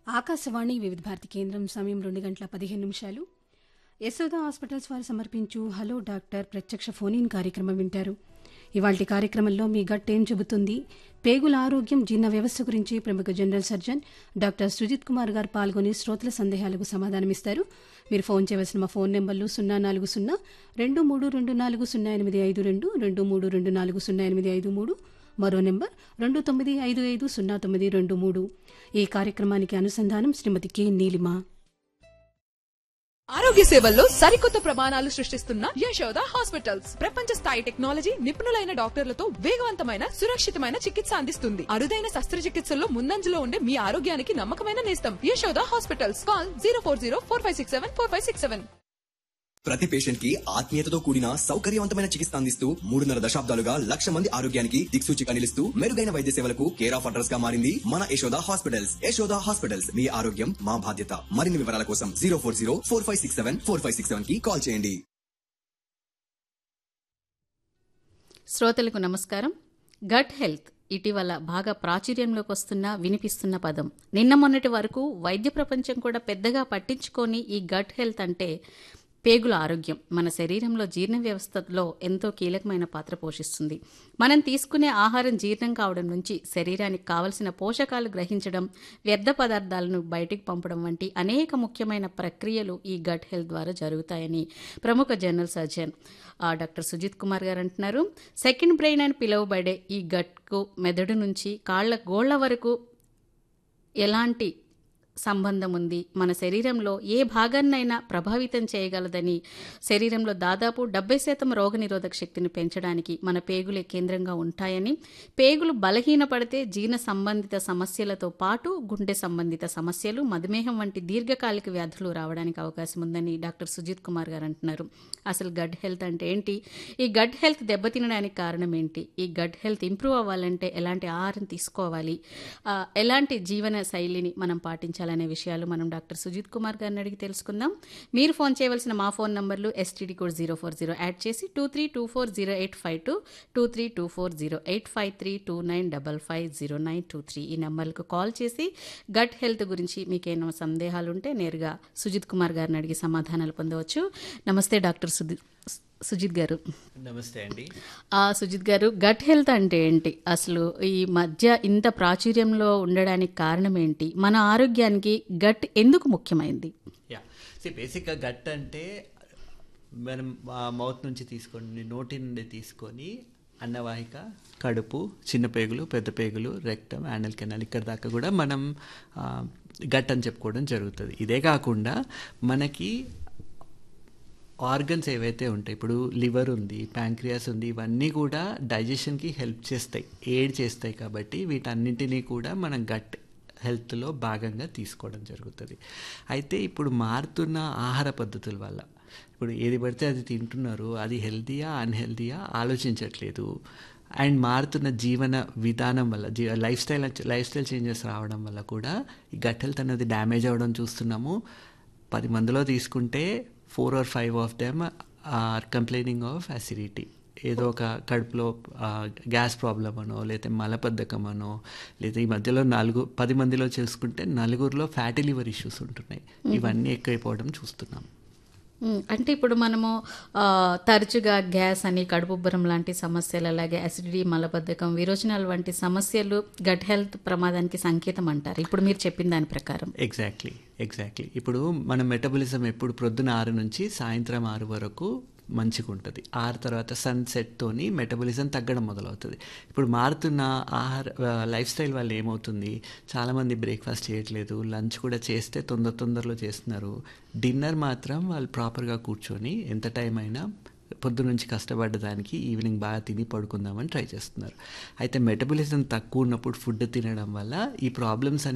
ఆకాశవాణి వివిధ భారతి కేంద్రం సమయం రెండు గంటల పదిహేను నిమిషాలు యశోద హాస్పిటల్స్ వారు సమర్పించు హలో డాక్టర్ ప్రత్యక్ష ఫోన్ ఇన్ కార్యక్రమం వింటారు ఇవాల్టి కార్యక్రమంలో మీ గట్ ఏం చెబుతుంది పేగుల ఆరోగ్యం జీర్ణ వ్యవస్థ గురించి ప్రముఖ general surgeon doctor Sujith Kumar garu పాల్గొని శ్రోతల సందేహాలకు సమాధానమిస్తారు మీరు ఫోన్ చేయవలసిన మా ఫోన్ నెంబర్లు సున్నా నాలుగు సున్నా రెండు మూడు రెండు నాలుగు సున్నా ఎనిమిది ఐదు రెండు రెండు మూడు రెండు నాలుగు సున్నా ఎనిమిది ఐదు మూడు మరో నెంబర్ రెండు తొమ్మిది ఐదు ఐదు సున్నా తొమ్మిది రెండు మూడు ఈ కార్యక్రమానికి అనుసంధానం శ్రీమతి కె నీలిమ ఆరోగ్య సేవల్లో సరికొత్త ప్రమాణాలు సృష్టిస్తున్న యశోద హాస్పిటల్స్ ప్రపంచ స్థాయి టెక్నాలజీ నిపుణులైన డాక్టర్లతో వేగవంతమైన సురక్షితమైన చికిత్స అందిస్తుంది అరుదైన శస్త్రచికిత్సల్లో ముందంజలో ఉండే మీ ఆరోగ్యానికి నమ్మకమైన నేస్తం Yashoda hospitals call zero four zero four five six seven four five six seven ప్రతి పేషెంట్ కి ఆత్మీయతతో కూడిన సౌకర్యవంతమైన చికిత్స అందిస్తూ మూడున్నర దశాబ్దాలుగా లక్ష మంది ఆరోగ్యానికి దిక్సూచిగా నిలుస్తూ మెరుగైన వైద్య సేవలకు కేర్ ఆఫ్ అడ్రస్ గా మారింది మన యశోద హాస్పిటల్స్ యశోద హాస్పిటల్స్ మీ ఆరోగ్యం మా బాధ్యత మరిన్ని వివరాల కోసం zero four zero four five six seven four five six seven కి కాల్ చేయండి శ్రోతలకు నమస్కారం గట్ హెల్త్ ఇటీవల బాగా ప్రాచుర్యంలోకి వస్తున్న వినిపిస్తున్న పదం నిన్న మొన్నటి వరకు వైద్య ప్రపంచం కూడా పెద్దగా పట్టించుకొని ఈ గట్ హెల్త్ అంటే పేగుల ఆరోగ్యం మన శరీరంలో జీర్ణ వ్యవస్థలో ఎంతో కీలకమైన పాత్ర పోషిస్తుంది మనం తీసుకునే ఆహారం జీర్ణం కావడం నుంచి శరీరానికి కావలసిన పోషకాలు గ్రహించడం వ్యర్థ పదార్థాలను బయటికి పంపడం వంటి అనేక ముఖ్యమైన ప్రక్రియలు ఈ గట్ హెల్త్ ద్వారా జరుగుతాయని ప్రముఖ జనరల్ సర్జన్ ఆ, డాక్టర్ సుజిత్ కుమార్ గారు అంటున్నారు సెకండ్ బ్రెయిన్ అని పిలువబడే ఈ గట్కు మెదడు నుంచి కాళ్ళ గోళ్ల వరకు ఎలాంటి సంబంధం ఉంది మన శరీరంలో ఏ భాగాన్నైనా ప్రభావితం చేయగలదని శరీరంలో దాదాపు డెబ్బై శాతం రోగనిరోధక శక్తిని పెంచడానికి మన పేగులే కేంద్రంగా ఉంటాయని పేగులు బలహీనపడితే జీర్ణ సంబంధిత సమస్యలతో పాటు గుండె సంబంధిత సమస్యలు మధుమేహం వంటి దీర్ఘకాలిక వ్యాధులు రావడానికి అవకాశం ఉందని డాక్టర్ సుజిత్ కుమార్ గారు అంటున్నారు అసలు గడ్ హెల్త్ అంటే ఏంటి ఈ గడ్ హెల్త్ దెబ్బతినడానికి కారణం ఏంటి ఈ గడ్ హెల్త్ ఇంప్రూవ్ అవ్వాలంటే ఎలాంటి ఆహారం తీసుకోవాలి ఆ, ఎలాంటి జీవన శైలిని మనం పాటించాలనే విషయాలు మనం డాక్టర్ సుజిత్ కుమార్ గారిని అడిగి తెలుసుకుందాం మీరు ఫోన్ చేయవలసిన మా ఫోన్ నంబర్లు STD code zero four zero add చేసి two three two four zero eight five two two three two four zero eight five three two nine double five zero nine two three ఈ నెంబర్లకు call చేసి gut health గురించి మీకేమైనా సందేహాలు ఉంటే నేరుగా సుజిత్ కుమార్ గారిని అడిగి సమాధానాలు పొందవచ్చు నమస్తే డాక్టర్ సుజిత్ సుజిత్ గారు నమస్తే అండి ఆ సుజిత్ గారు గట్ హెల్త్ అంటే ఏంటి అసలు ఈ మధ్య ఇంత ప్రాచుర్యంలో ఉండడానికి కారణం ఏంటి మన ఆరోగ్యానికి గట్ ఎందుకు ముఖ్యమైంది యా సి బేసిక్గా గట్ అంటే మనం మౌత్ నుంచి తీసుకొని నోటి నుండి తీసుకొని అన్నవాహిక కడుపు చిన్న పేగులు పెద్ద పేగులు రెక్టమ్ యానల్ కెనాల్ ఇక్కడ దాకా కూడా మనం ఆ, గట్ అని చెప్పుకోవడం జరుగుతుంది ఇదే కాకుండా మనకి ఆర్గన్స్ ఏవైతే ఉంటాయి ఇప్పుడు లివర్ ఉంది ప్యాంక్రియాస్ ఉంది ఇవన్నీ కూడా డైజెషన్కి హెల్ప్ చేస్తాయి ఎయిడ్ చేస్తాయి కాబట్టి వీటన్నింటినీ కూడా మనం గట్ హెల్త్లో భాగంగా తీసుకోవడం జరుగుతుంది అయితే ఇప్పుడు మారుతున్న ఆహార పద్ధతుల వల్ల ఇప్పుడు ఏది పడితే అది తింటున్నారు అది హెల్తీయా అన్హెల్తీయా ఆలోచించట్లేదు అండ్ మారుతున్న జీవన విధానం వల్ల జీ lifestyle lifestyle changes రావడం వల్ల కూడా ఈ గట్ హెల్త్ అనేది డ్యామేజ్ అవ్వడం చూస్తున్నాము పది మందిలో తీసుకుంటే four or five of them are complaining of acidity ఏదో ఒక కడుపులో గ్యాస్ ప్రాబ్లం అనో లేకపోతే మలబద్ధకం అనో లేదా ఈ మధ్యలో నాలుగు పది మందిలో చేసుకుంటే నలుగురిలో ఫ్యాటీ లివర్ ఇష్యూస్ ఉంటున్నాయి ఇవన్నీ ఎక్కువైపోవడం చూస్తున్నాం ఉమ్, అంటే ఇప్పుడు మనము ఆ, తరచుగా గ్యాస్ అని కడుపుబ్బరం లాంటి సమస్యలు అలాగే అసిడిటీ మలబద్ధకం విరోచనాలు వంటి సమస్యలు గట్ హెల్త్ ప్రమాదానికి సంకేతం అంటారు ఇప్పుడు మీరు చెప్పిన దాని ప్రకారం ఎగ్జాక్ట్లీ ఎగ్జాక్ట్లీ ఇప్పుడు మన మెటబలిజం ఎప్పుడు ప్రొద్దున ఆరు నుంచి సాయంత్రం ఆరు వరకు మంచిగా ఉంటుంది ఆరు తర్వాత సన్సెట్తోని మెటబలిజం తగ్గడం మొదలవుతుంది ఇప్పుడు మారుతున్న ఆహార లైఫ్ స్టైల్ వల్ల ఏమవుతుంది చాలామంది బ్రేక్ఫాస్ట్ చేయట్లేదు లంచ్ కూడా చేస్తే తొందర తొందరలో చేస్తున్నారు డిన్నర్ మాత్రం వాళ్ళు ప్రాపర్గా కూర్చొని ఎంత టైం అయినా పొద్దు నుంచి కష్టపడ్డదానికి ఈవినింగ్ బాగా తిని పడుకుందామని ట్రై చేస్తున్నారు అయితే మెటబలిజం తక్కువ ఉన్నప్పుడు ఫుడ్ తినడం వల్ల ఈ ప్రాబ్లమ్స్